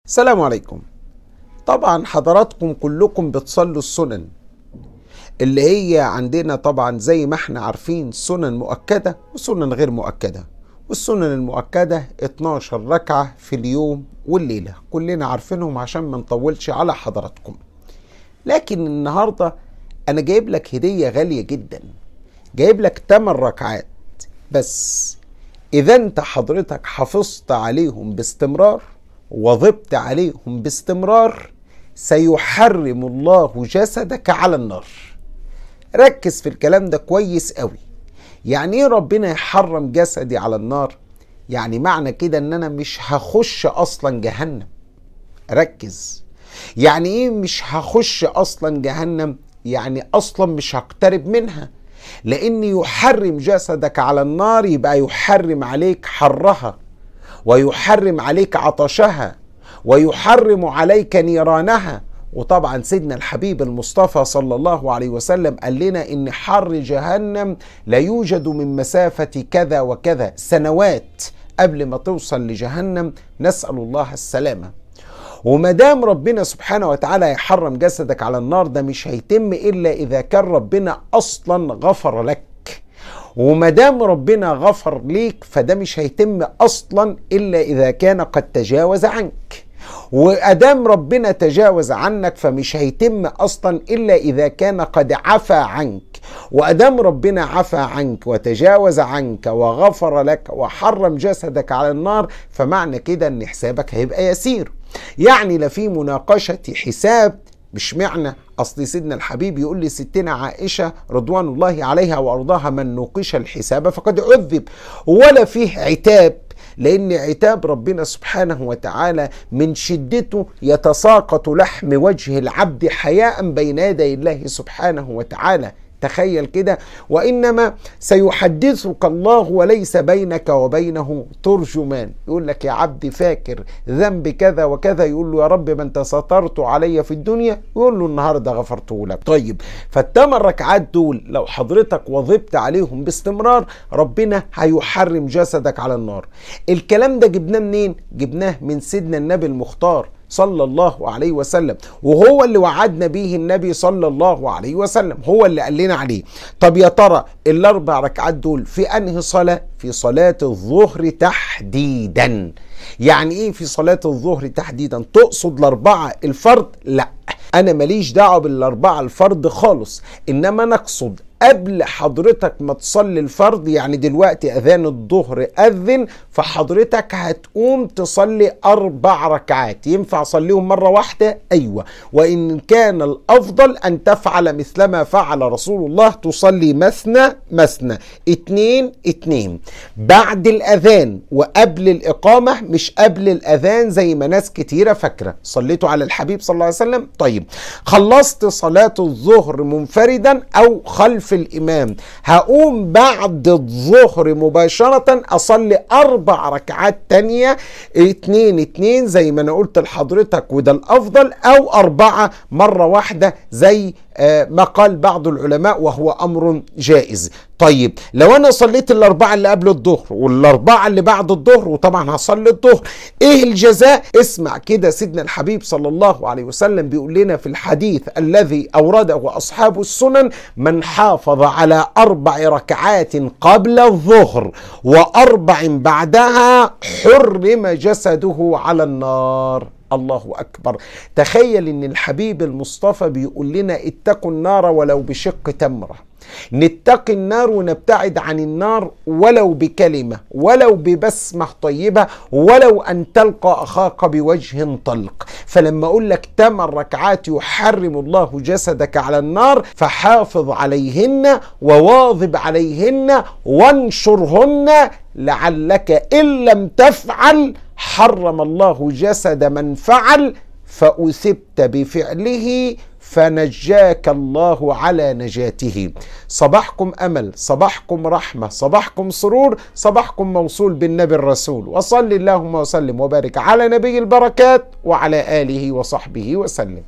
السلام عليكم طبعا حضراتكم كلكم بتصلوا السنن اللي هي عندنا طبعا زي ما احنا عارفين سنن مؤكدة وسنن غير مؤكدة والسنن المؤكدة 12 ركعة في اليوم والليلة كلنا عارفينهم عشان ما نطولش على حضراتكم لكن النهاردة أنا جايب لك هدية غالية جدا جايب لك 8 ركعات بس إذا أنت حضرتك حافظت عليهم باستمرار وظبت عليهم باستمرار سيحرم الله جسدك على النار ركز في الكلام ده كويس قوي يعني ايه ربنا يحرم جسدي على النار يعني معنى كده ان انا مش هخش اصلا جهنم ركز يعني ايه مش هخش اصلا جهنم يعني اصلا مش هقترب منها لان يحرم جسدك على النار يبقى يحرم عليك حرها ويحرم عليك عطشها ويحرم عليك نيرانها وطبعا سيدنا الحبيب المصطفى صلى الله عليه وسلم قال لنا ان حر جهنم لا يوجد من مسافة كذا وكذا سنوات قبل ما توصل لجهنم نسأل الله السلامة وما دام ربنا سبحانه وتعالى يحرم جسدك على النار ده مش هيتم الا اذا كان ربنا اصلا غفر لك وما دام ربنا غفر ليك فده مش هيتم اصلا الا اذا كان قد تجاوز عنك وادام ربنا تجاوز عنك فمش هيتم اصلا الا اذا كان قد عفى عنك وادام ربنا عفى عنك وتجاوز عنك وغفر لك وحرم جسدك على النار فمعنى كده ان حسابك هيبقى يسير يعني لا في مناقشه حساب مش معنى اصل سيدنا الحبيب يقول لي ستنا عائشه رضوان الله عليها وارضاها من نوقش الحساب فقد عذب ولا فيه عتاب لان عتاب ربنا سبحانه وتعالى من شدته يتساقط لحم وجه العبد حياء بين يدي الله سبحانه وتعالى تخيل كده وانما سيحدثك الله وليس بينك وبينه ترجمان يقول لك يا عبدي فاكر ذنب كذا وكذا يقول له يا رب ما انت سترت علي في الدنيا يقول له النهارده غفرته لك طيب فالثمان ركعات دول لو حضرتك وظبت عليهم باستمرار ربنا هيحرم جسدك على النار الكلام ده جبناه منين جبناه من سيدنا النبي المختار صلى الله عليه وسلم وهو اللي وعدنا به النبي صلى الله عليه وسلم هو اللي قال لنا عليه طب يا ترى الاربع ركعات دول في انهي صلاه في صلاه الظهر تحديدا يعني ايه في صلاه الظهر تحديدا تقصد الاربعه الفرض لا انا ماليش دعوه بالاربعه الفرض خالص انما انا اقصد قبل حضرتك ما تصلي الفرض يعني دلوقتي اذان الظهر اذن فحضرتك هتقوم تصلي اربع ركعات ينفع اصليهم مره واحده ايوه وان كان الافضل ان تفعل مثلما فعل رسول الله تصلي مثنى مثنى اتنين اتنين بعد الاذان وقبل الاقامه مش قبل الاذان زي ما ناس كتيره فاكره صليتوا على الحبيب صلى الله عليه وسلم طيب خلصت صلاه الظهر منفردا او خلف الإمام هقوم بعد الظهر مباشرة أصلي أربع ركعات تانية اتنين اتنين زي ما أنا قلت لحضرتك وده الأفضل أو أربعة مرة واحدة زي ما قال بعض العلماء وهو امر جائز طيب لو انا صليت الاربعه اللي قبل الظهر والاربعه اللي بعد الظهر وطبعا هصلي الظهر ايه الجزاء اسمع كده سيدنا الحبيب صلى الله عليه وسلم بيقول لنا في الحديث الذي اورده اصحاب السنن من حافظ على اربع ركعات قبل الظهر واربع بعدها حرم جسده على النار الله اكبر تخيل ان الحبيب المصطفى بيقول لنا اتقوا النار ولو بشق تمره نتقي النار ونبتعد عن النار ولو بكلمه ولو ببسمه طيبه ولو ان تلقى اخاك بوجه طلق فلما اقول لك ثمان ركعات يحرم الله جسدك على النار فحافظ عليهن وواظب عليهن وانشرهن لعلك ان لم تفعل حرم الله جسد من فعل فأثبت بفعله فنجاك الله على نجاته صباحكم امل صباحكم رحمه صباحكم سرور صباحكم موصول بالنبي الرسول وصل اللهم وسلم وبارك على نبي البركات وعلى اله وصحبه وسلم